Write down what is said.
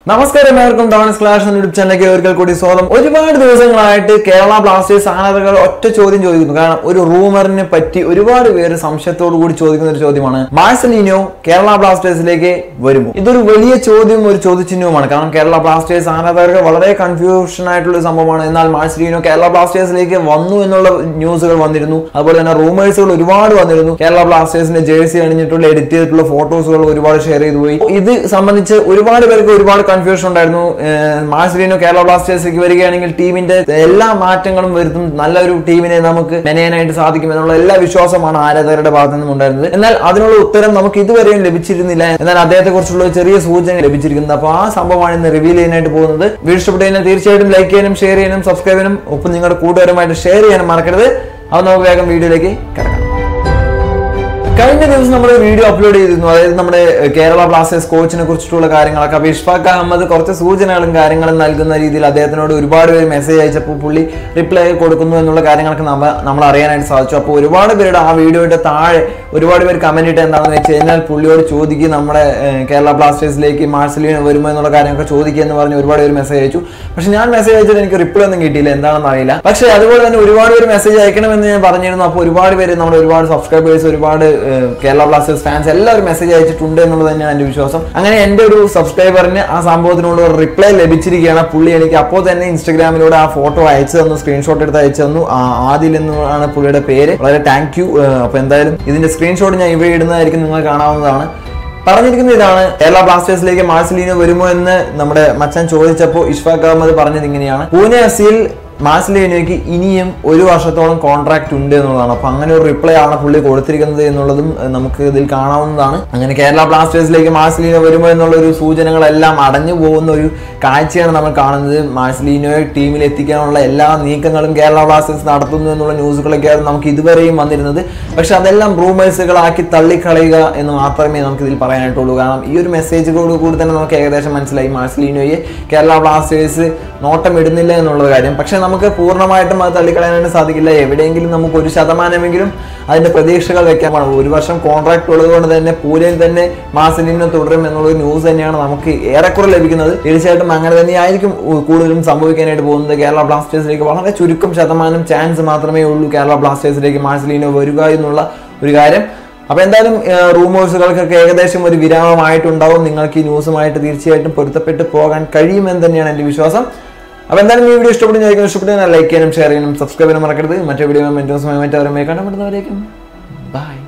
നമസ്കാരം ഏവർക്കും donors clash എന്ന യൂട്യൂബ് ചാനലിലേക്ക് ഒരിക്കൽ കൂടി സ്വാഗതം ഒരുപാട് ദിവസങ്ങളായിട്ട് കേരള ബ്ലാസ്റ്റേഴ്സ് ആരാധകർ ഒറ്റ ചോദ്യം ചോദിക്കുന്നു കാരണം ഒരു റൂമറിനെ പറ്റി ഒരുപാട് പേര് സംശയത്തോടു കൂടി ചോദിക്കുന്ന ഒരു ചോദ്യമാണ് മാഴ്സലിനോ കേരള ബ്ലാസ്റ്റേഴ്സിലേക്ക് വരുമോ ഇതൊരു വലിയ ചോദ്യം ഒരു ചോദ്യചിഹ്നവുമാണ് കാരണം കേരള ബ്ലാസ്റ്റേഴ്സ് ആരാധകർക്ക് വളരെ കൺഫ്യൂഷൻ ആയിട്ടുള്ള ഒരു സംഭവമാണ് എന്നാൽ മാഴ്സലിനോ കേരള ബ്ലാസ്റ്റേഴ്സിലേക്ക് വന്നു എന്നുള്ള ന്യൂസുകൾ വന്നിരുന്നു അതുപോലെ തന്നെ റൂമേഴ്സുകൾ ഒരുപാട് വന്നിരുന്നു കേരള ബ്ലാസ്റ്റേഴ്സിന്റെ ജേഴ്സി അണിഞ്ഞിട്ടുള്ള എഡിറ്റ് ചെയ്തിട്ടുള്ള ഫോട്ടോസുകൾ ഒരുപാട് ഷെയർ ചെയ്തു പോയി ഇത് സംബന്ധിച്ച് ഒരുപാട് പേർക്ക് ഒരുപാട് കൺഫ്യൂഷൻ ഉണ്ടായിരുന്നു ഏഹ് മാർസലിനോ കേരള ബ്ലാസ്റ്റേഴ്സിലേക്ക് വരികയാണെങ്കിൽ ടീമിന്റെ എല്ലാ മാറ്റങ്ങളും വരുത്തും നല്ലൊരു ടീമിനെ നമുക്ക് മെനയാനായിട്ട് സാധിക്കും എന്നുള്ള എല്ലാ വിശ്വാസമാണ് ആരാധകരുടെ ഭാഗത്തു നിന്നും ഉണ്ടായിരുന്നത് എന്നാൽ അതിനുള്ള ഉത്തരം നമുക്ക് ഇതുവരെയും ലഭിച്ചിരുന്നില്ല എന്നാൽ അദ്ദേഹത്തെ കുറിച്ചുള്ള ചെറിയ സൂചന ലഭിച്ചിരിക്കുന്നത് അപ്പോൾ ആ സംഭവമാണ് ഇന്ന് റിവീൽ ചെയ്യാനായിട്ട് പോകുന്നത് വീഡിയോ ഇഷ്ടപ്പെട്ടു കഴിഞ്ഞാൽ തീർച്ചയായിട്ടും ലൈക്ക് ചെയ്യാനും ഷെയർ ചെയ്യാനും സബ്സ്ക്രൈബ് ചെയ്യാനും ഒപ്പം നിങ്ങളുടെ കൂട്ടുകാരുമായിട്ട് ഷെയർ ചെയ്യാനും മറക്കരുത് അത് നമുക്ക് വേഗം വീഡിയോയിലേക്ക് കിടക്കാം കഴിഞ്ഞ ദിവസം നമ്മൾ വീഡിയോ അപ്ലോഡ് ചെയ്തിരുന്നു അതായത് നമ്മുടെ കേരള ബ്ലാസ്റ്റേഴ്സ് കോച്ചിനെ കുറിച്ചിട്ടുള്ള കാര്യങ്ങളൊക്കെ അപ്പോൾ ഇഷ്ഫാഖ് അഹമ്മദ് കുറച്ച് സൂചനകളും കാര്യങ്ങളും നൽകുന്ന രീതിയിൽ അദ്ദേഹത്തിനോട് ഒരുപാട് പേര് മെസ്സേജ് അയച്ചപ്പോൾ പുള്ളി റിപ്ലൈ കൊടുക്കുന്നു എന്നുള്ള കാര്യങ്ങളൊക്കെ നമ്മ നമ്മൾ അറിയാനായിട്ട് സാധിച്ചു അപ്പോൾ ഒരുപാട് പേരുടെ ആ വീഡിയോയുടെ താഴെ ഒരുപാട് പേര് കമന്റ് ഇട്ട് എന്താണെന്ന് വെച്ച് കഴിഞ്ഞാൽ പുള്ളിയോട് ചോദിക്കുക നമ്മുടെ ഏഹ്, കേരള ബ്ലാസ്റ്റേഴ്സിലേക്ക് മാർസലിന് വരുമോ എന്നുള്ള കാര്യങ്ങളൊക്കെ ചോദിക്കുക എന്ന് പറഞ്ഞ് ഒരുപാട് പേര് മെസ്സേജ് അയച്ചു പക്ഷെ ഞാൻ മെസ്സേജ് അയച്ചിട്ട് എനിക്ക് റിപ്ലൈ ഒന്നും കിട്ടിയില്ല എന്താണെന്ന് അറിയില്ല പക്ഷേ അതുപോലെ തന്നെ ഒരുപാട് പേര് മെസ്സേജ് അയക്കണമെന്ന് ഞാൻ പറഞ്ഞിരുന്നു അപ്പോൾ ഒരുപാട് പേര് നമ്മുടെ ഒരുപാട് സബ്സ്ക്രൈബേഴ്സ് ഒരുപാട് ഏഹ്, കേരള ബ്ലാസ്റ്റേഴ്സ് ഫാൻസ് എല്ലാവരും മെസ്സേജ് അയച്ചിട്ടുണ്ട് എന്നുള്ളത് തന്നെയാണ് എൻ്റെ വിശ്വാസം അങ്ങനെ എൻ്റെ ഒരു സബ്സ്ക്രൈബറിന് ആ സംഭവത്തിനുള്ള ഒരു റിപ്ലൈ ലഭിച്ചിരിക്കുകയാണ് പുള്ളി എനിക്ക് അപ്പോൾ തന്നെ ഇൻസ്റ്റഗ്രാമിലൂടെ ആ ഫോട്ടോ അയച്ചു തന്നു സ്ക്രീൻഷോട്ട് എടുത്ത് അയച്ചു തന്നു ആ, ആദിൽ എന്നാണ് പുള്ളിയുടെ പേര് വളരെ താങ്ക് യു അപ്പോൾ എന്തായാലും ഇതിന്റെ സ്ക്രീൻഷോട്ട് ഞാൻ ഇവിടെ ഇടുന്നതായിരിക്കും നിങ്ങൾ കാണാവുന്നതാണ് പറഞ്ഞിരിക്കുന്നത് ഇതാണ് കേരള ബ്ലാസ്റ്റേഴ്സിലേക്ക് മാർസലീനോ വരുമോ എന്ന് നമ്മുടെ മച്ചാൻ ചോദിച്ചപ്പോൾ ഇഷ്ഫാഖ് അഹമ്മദ് പറഞ്ഞത് ഇങ്ങനെയാണ് പൂനെ എഫ് സിയിൽ മാർസലീനോയ്ക്ക് ഇനിയും ഒരു വർഷത്തോളം കോൺട്രാക്ട് ഉണ്ട് എന്നുള്ളതാണ് അപ്പൊ അങ്ങനെ ഒരു റിപ്ലൈ ആണ് പുള്ളി കൊടുത്തിരിക്കുന്നത് എന്നുള്ളതും ഏഹ്, നമുക്ക് ഇതിൽ കാണാവുന്നതാണ് അങ്ങനെ കേരള ബ്ലാസ്റ്റേഴ്സിലേക്ക് മാർസലീനോ വരുമോ എന്നുള്ള ഒരു സൂചനകളെല്ലാം അടഞ്ഞു പോകുന്ന ഒരു കാഴ്ചയാണ് നമ്മൾ കാണുന്നത് മാർസലീനോയെ ടീമിൽ എത്തിക്കാനുള്ള എല്ലാ നീക്കങ്ങളും കേരള ബ്ലാസ്റ്റേഴ്സ് നടത്തുന്നു എന്നുള്ള ന്യൂസുകളൊക്കെയാണ് നമുക്ക് ഇതുവരെയും വന്നിരുന്നത് പക്ഷെ അതെല്ലാം റൂമേഴ്സുകളാക്കി തള്ളിക്കളയുക എന്ന് മാത്രമേ നമുക്ക് ഇതിൽ പറയാനായിട്ടുള്ളൂ കാരണം ഈ ഒരു മെസ്സേജുകളോട് കൂടി തന്നെ നമുക്ക് ഏകദേശം മനസ്സിലായി മാർസലീനോയെ കേരള ബ്ലാസ്റ്റേഴ്സ് നോട്ടം ഇടുന്നില്ല എന്നുള്ള കാര്യം പക്ഷെ നമുക്ക് പൂർണ്ണമായിട്ടും അത് തള്ളിക്കളയാനായിട്ട് സാധിക്കില്ല എവിടെയെങ്കിലും നമുക്ക് ഒരു ശതമാനമെങ്കിലും അതിന്റെ പ്രതീക്ഷകൾ വെക്കാൻ പാടും ഒരു വർഷം കോൺട്രാക്ട് ഉള്ളത് കൊണ്ട് തന്നെ പൂനെയിൽ തന്നെ മാസലിനെ തുടരും എന്നുള്ള ന്യൂസ് തന്നെയാണ് നമുക്ക് ഏറെക്കുറെ ലഭിക്കുന്നത് തീർച്ചയായിട്ടും അങ്ങനെ തന്നെയായിരിക്കും ഉ- കൂടുതലും സംഭവിക്കാനായിട്ട് പോകുന്നത് കേരള ബ്ലാസ്റ്റേഴ്സിലേക്ക് വളരെ ചുരുക്കം ശതമാനം ചാൻസ് മാത്രമേ ഉള്ളൂ കേരള ബ്ലാസ്റ്റേഴ്സിലേക്ക് മാർസലിനോ വരിക എന്നുള്ള ഒരു കാര്യം അപ്പൊ എന്തായാലും റൂമേഴ്സുകൾക്കൊക്കെ ഏകദേശം ഒരു വിരാമമായിട്ടുണ്ടാവും നിങ്ങൾക്ക് ഈ ന്യൂസുമായിട്ട് തീർച്ചയായിട്ടും പൊരുത്തപ്പെട്ട് പോകാൻ കഴിയുമെന്ന് തന്നെയാണ് എൻ്റെ വിശ്വാസം അപ്പൊ എന്തായാലും ഈ വീഡിയോ ഇഷ്ടപ്പെടുന്ന ഇഷ്ടപ്പെട്ടു ലൈക്ക് ചെയ്യാനും ഷെയർ ചെയ്യാനും സബ്സ്ക്രൈബ് ചെയ്യാനും മറക്കരുത് മറ്റേ വീഡിയോ മറ്റു ദിവസമായി മറ്റവരുമായി കണ്ടുപിടുന്നവരേക്കും ബൈ